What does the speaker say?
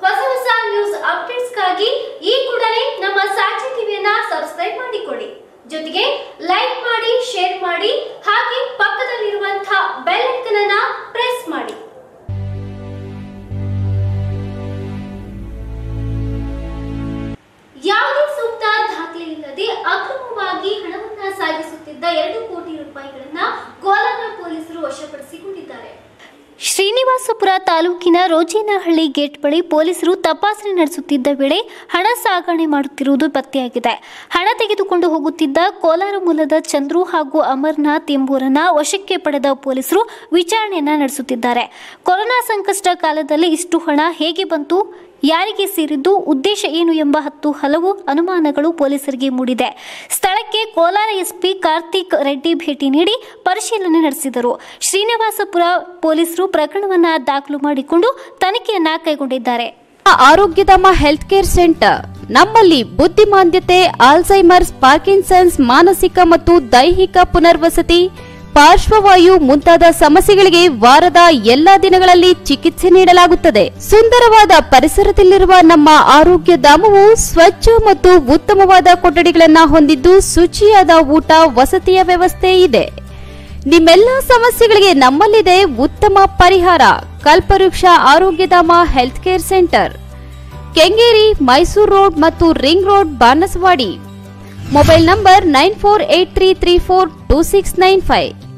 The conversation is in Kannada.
ಹೊಸ ಹೊಸ ನ್ಯೂಸ್ ಅಪ್ಡೇಟ್ಸ್ಗಾಗಿ ಈ ಕೂಡಲೇ ನಮ್ಮ ಸಾಕ್ಷಿ ಟಿವಿಯನ್ನ ಸಬ್ಸ್ಕ್ರೈಬ್ ಮಾಡಿಕೊಳ್ಳಿ ಜೊತೆಗೆ ಲೈಕ್ ಮಾಡಿ ಶೇರ್ ಮಾಡಿ ಹಾಗೆ ಪಕ್ಕದಲ್ಲಿರುವಂತಹ ಬೆಲ್ ಐಕನ್ ಅನ್ನ ಪ್ರೆಸ್ ಮಾಡಿ ಯಾವುದೇ ಸೂಕ್ತ ದಾಖಲೆ ಇಲ್ಲದೆ ಅಕ್ರಮವಾಗಿ ಹಣವನ್ನ ಸಾಗಿಸುತ್ತಿದ್ದ ಎರಡು ಕೋಟಿ ರೂಪಾಯಿಗಳನ್ನ ಕೋಲಾರ ಪೊಲೀಸರು ವಶಪಡಿಸಿಕೊಂಡಿದ್ದಾರೆ ಶ್ರೀನಿವಾಸಪುರ ತಾಲೂಕಿನ ರೋಜೇನಹಳ್ಳಿ ಗೇಟ್ ಬಳಿ ಪೊಲೀಸರು ತಪಾಸಣೆ ನಡೆಸುತ್ತಿದ್ದ ವೇಳೆ ಹಣ ಸಾಗಣೆ ಮಾಡುತ್ತಿರುವುದು ಪತ್ತೆಯಾಗಿದೆ ಹಣ ತೆಗೆದುಕೊಂಡು ಹೋಗುತ್ತಿದ್ದ ಕೋಲಾರ ಮೂಲದ ಚಂದ್ರು ಹಾಗೂ ಅಮರ್ನಾಥ್ ಎಂಬುವರನ್ನ ವಶಕ್ಕೆ ಪಡೆದ ಪೊಲೀಸರು ವಿಚಾರಣೆಯನ್ನ ನಡೆಸುತ್ತಿದ್ದಾರೆ ಕೊರೋನಾ ಸಂಕಷ್ಟ ಕಾಲದಲ್ಲಿ ಇಷ್ಟು ಹಣ ಹೇಗೆ ಬಂತು ಯಾರಿಗೆ ಸೇರಿದ್ದು ಉದ್ದೇಶ ಏನು ಎಂಬ ಹತ್ತು ಹಲವು ಅನುಮಾನಗಳು ಪೊಲೀಸರಿಗೆ ಮೂಡಿದೆ ಸ್ಥಳಕ್ಕೆ ಕೋಲಾರ ಎಸ್ಪಿ ಕಾರ್ತಿಕ್ ರೆಡ್ಡಿ ಭೇಟಿ ನೀಡಿ ಪರಿಶೀಲನೆ ನಡೆಸಿದರು ಶ್ರೀನಿವಾಸಪುರ ಪೊಲೀಸರು ಪ್ರಕರಣವನ್ನ ದಾಖಲು ಮಾಡಿಕೊಂಡು ತನಿಖೆಯನ್ನ ಕೈಗೊಂಡಿದ್ದಾರೆ ಆರೋಗ್ಯಧಾಮ ಹೆಲ್ತ್ ಕೇರ್ ಸೆಂಟರ್ ನಮ್ಮಲ್ಲಿ ಬುದ್ಧಿಮಾಂದ್ಯತೆ ಆಲ್ಝೈಮರ್ಸ್ ಪಾರ್ಕಿನ್ಸನ್ಸ್ ಮಾನಸಿಕ ಮತ್ತು ದೈಹಿಕ ಪುನರ್ವಸತಿ ಪಾರ್ಶ್ವವಾಯು ಮುಂತಾದ ಸಮಸ್ಯೆಗಳಿಗೆ ವಾರದ ಎಲ್ಲಾ ದಿನಗಳಲ್ಲಿ ಚಿಕಿತ್ಸೆ ನೀಡಲಾಗುತ್ತದೆ ಸುಂದರವಾದ ಪರಿಸರದಲ್ಲಿರುವ ನಮ್ಮ ಆರೋಗ್ಯ ಧಾಮವು ಸ್ವಚ್ಛ ಮತ್ತು ಉತ್ತಮವಾದ ಕೊಠಡಿಗಳನ್ನ ಹೊಂದಿದ್ದು ಶುಚಿಯಾದ ಊಟ ವಸತಿಯ ವ್ಯವಸ್ಥೆ ಇದೆ ನಿಮ್ಮೆಲ್ಲ ಸಮಸ್ಯೆಗಳಿಗೆ ನಮ್ಮಲ್ಲಿದೆ ಉತ್ತಮ ಪರಿಹಾರ Kalpavriksha Arogyadhama health care centre Kengeri Mysuru road ಮತ್ತು ring road Banaswadi mobile number nine four eight three three four two six nine five